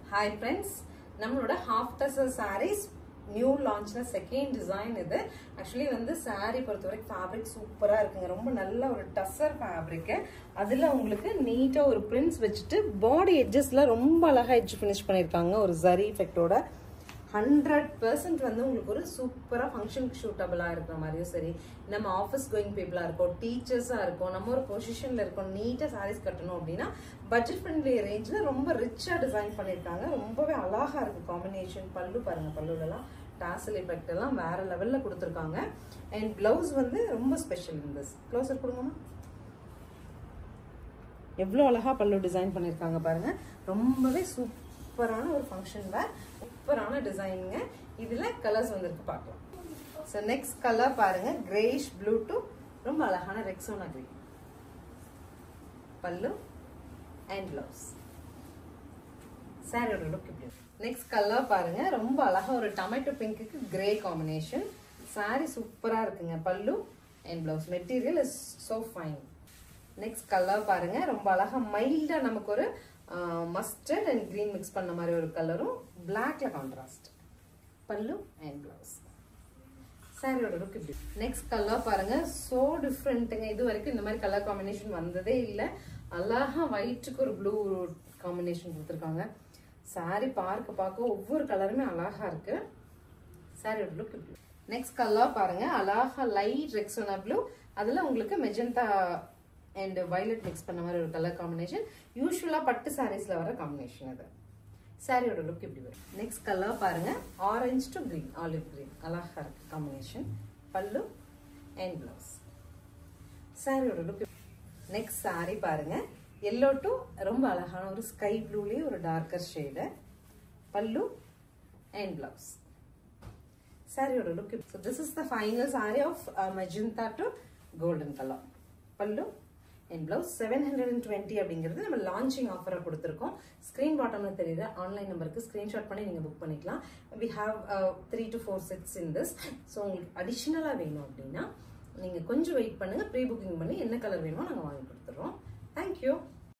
hi friends நம்மளோட half tussar sarees new லான்ச்ல second design இது ஆக்சுவலி வந்து saree பொறுத்த வரைக்கும் ஃபேப்ரிக் சூப்பராக இருக்குங்க ரொம்ப நல்ல ஒரு டசர் ஃபேப்ரிக்கு அதில் உங்களுக்கு நீட்டாக ஒரு பிரிண்ட்ஸ் வச்சுட்டு பாடி எட்ஜஸ்ல ரொம்ப அழகாக எட்ஜ் ஃபினிஷ் பண்ணியிருக்காங்க ஒரு ஜரி எஃபெக்டோட ஹண்ட்ரட் பர்சன்ட் வந்து உங்களுக்கு ஒரு சூப்பராக ஃபங்க்ஷனுக்கு ஷூட்டபிளாக இருக்கிற மாதிரியும் சரி நம்ம ஆஃபீஸ் கோயிங் பீப்புளாக இருக்கோம் டீச்சர்ஸாக இருக்கோம் நம்ம ஒரு பொசிஷனில் இருக்கோம் நீட்டாக சாரீஸ் கட்டணும் அப்படின்னா பட்ஜெட் ஃப்ரெண்ட்லி ரேஞ்சில் ரொம்ப ரிச்சாக டிசைன் பண்ணியிருக்காங்க ரொம்பவே அழகாக இருக்குது காம்பினேஷன் பல்லு பாருங்கள் பல்லுலலாம் டாசல் எஃபெக்ட் எல்லாம் வேற லெவலில் கொடுத்துருக்காங்க அண்ட் ப்ளவுஸ் வந்து ரொம்ப ஸ்பெஷல் இந்த க்ளோஸர் கொடுங்கம்மா எவ்வளோ அழகாக பல்லு டிசைன் பண்ணியிருக்காங்க பாருங்க ரொம்பவே சூப்பரான ஒரு ஃபங்க்ஷன் வேர் சூப்பரான டிசைனுங்க இதில் கலர்ஸ் வந்திருக்கு பார்க்கலாம் ஸோ நெக்ஸ்ட் கலர் பாருங்க கிரேஷ் ப்ளூ டு ரொம்ப அழகான Rexona green pallu and blouse சாரியோட லுக் இப்படி நெக்ஸ்ட் கலர் பாருங்க ரொம்ப அழகா ஒரு டொமேட்டோ பிங்க்குக்கு கிரே காம்பினேஷன் சாரி சூப்பரா இருக்குங்க pallu and blouse material is so fine next colour பாருங்க ரொம்ப அழகா மைல்டா நமக்கு ஒரு மஸ்டர்ட் அண்ட் கிரீன் மிக்ஸ் பண்ண மாதிரி ஒரு கலரும் பிளாக்ல கான்ட்ராஸ்ட் பல்லு அண்ட் பிளவுஸ் சாரியோட லுக் இப்படி நெக்ஸ்ட் கலர் பாருங்க சோ டிஃப்ரெண்ட்டுங்க இது வரைக்கும் இந்த மாதிரி கலர் காம்பினேஷன் வந்ததே இல்லை அழகா ஒயிட்டுக்கு ஒரு ப்ளூ காம்பினேஷன் கொடுத்துருக்காங்க சாரி பார்க்க பார்க்க ஒவ்வொரு கலருமே அழகா இருக்கு சாரியோட லுக் இப்படி நெக்ஸ்ட் கலர் பாருங்க அழகா லைட் ரெக்ஸோனா ப்ளூ அதுல உங்களுக்கு மெஜந்தா அண்ட் வயலட் மிக்ஸ் பண்ண மாதிரி ஒரு கலர் காம்பினேஷன் யூஸ்வலா பட்டு சாரீஸ்ல வர காம்பினேஷன் அது சாரியோட லுக் இப்படி வரும் நெக்ஸ்ட் கலர் பாருங்க orange to green olive green அழகா இருக்கு காம்பினேஷன் பல்லு அண்ட் பிளவுஸ் சாரியோட லுக் நெக்ஸ்ட் சாரி பாருங்க எல்லோ டு ரொம்ப அழகான ஒரு ஸ்கை ப்ளூலேயே ஒரு darker shade pallu and blouse சாரியோட look so this is the final sari of magenta to golden colour pallu and blouse seven hundred and twenty அப்படிங்கிறது நம்ம லான்ச்சிங் ஆஃபராக கொடுத்துருக்கோம் ஸ்க்ரீன் பாட்டம்ல தெரியுது ஆன்லைன் நம்பருக்கு ஸ்க்ரீன்ஷாட் பண்ணி நீங்கள் புக் பண்ணிக்கலாம் we have three to four sets in this so உங்களுக்கு அடிஷ்னலாக வேணும் அப்படின்னா நீங்கள் கொஞ்சம் வெயிட் பண்ணுங்கள் ப்ரீ புக்கிங் பண்ணி என்ன கலர் வேணுமோ நாங்கள் வாங்கி கொடுத்துட்றோம் தேங்க்யூ